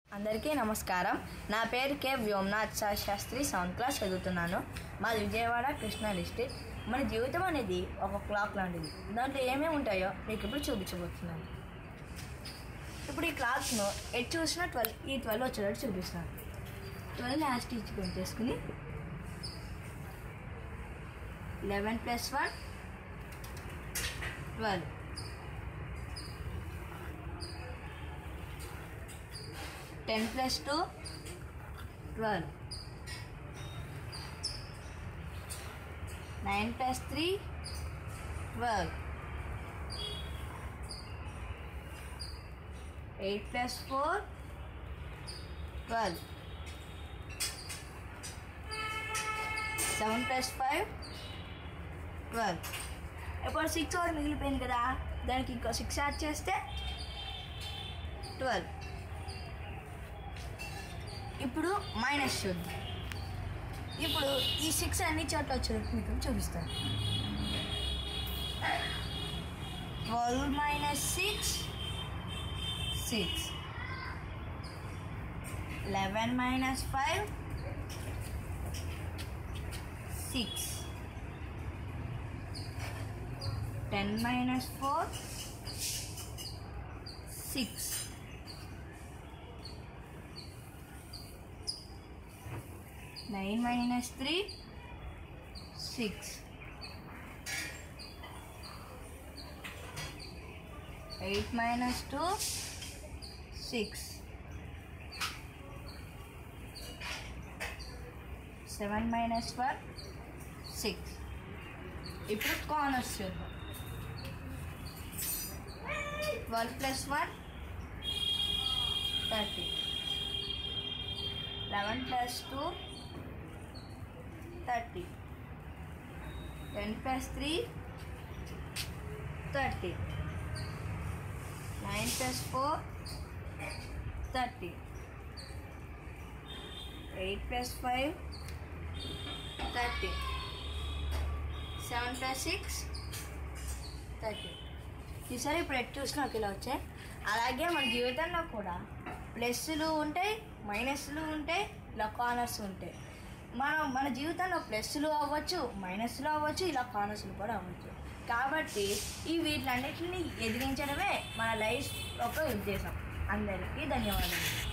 అందరికీ నమస్కారం నా పేరు కే వ్యోమ్నాథ్ సా శాస్త్రి సెవెంత్ క్లాస్ చదువుతున్నాను మాది విజయవాడ కృష్ణా డిస్టిక్ మన జీవితం అనేది ఒక క్లాక్ లాంటిది దాంట్లో ఏమేమి ఉంటాయో మీకు ఇప్పుడు చూపించబోతున్నాను ఇప్పుడు ఈ క్లాక్ను ఎటు చూసినా ట్వెల్వ్ ఈ ట్వెల్వ్ వచ్చేటట్టు చూపిస్తాను ట్వెల్వ్ లాస్ట్ ఇచ్చి పెంచేసుకుని eleven plus one twelve ten plus two twelve nine plus three twelve eight plus four twelve seven plus five twelve ఇప్పుడు సిక్స్ అవర్ మిగిలిపోయింది కదా దానికి ఇంకో సిక్స్ యాడ్ చేస్తే ట్వెల్వ్ ఇప్పుడు మైనస్ చూద్దాం ఇప్పుడు ఈ సిక్స్ అన్ని చోట్ల వచ్చేటట్టు మీకు చూపిస్తాను twelve minus six six eleven minus five six ten minus four six nine minus three six eight minus two six seven minus one six ఇప్పుడు కార్నర్స్ చూద్దాం twelve plus one thirty eleven plus two thirty ten plus three thirty nine plus four thirty eight plus five thirty seven plus six thirty ఈసారి ఇప్పుడు ఎటు చూసినా ఒకేలా వచ్చాయి అలాగే మన జీవితంలో కూడా ప్లస్లు ఉంటాయి మైనస్లు ఉంటాయి ఇలా కార్నర్స్ ఉంటాయి మనం మన జీవితంలో ప్లస్లు అవ్వచ్చు మైనస్లు అవ్వచ్చు ఇలా కార్నర్స్లు కూడా అవ్వచ్చు కాబట్టి ఈ వీటిలన్నిటిని ఎదిరించడమే మన లైఫ్ యొక్క ఉద్దేశం అందరికీ ధన్యవాదాలు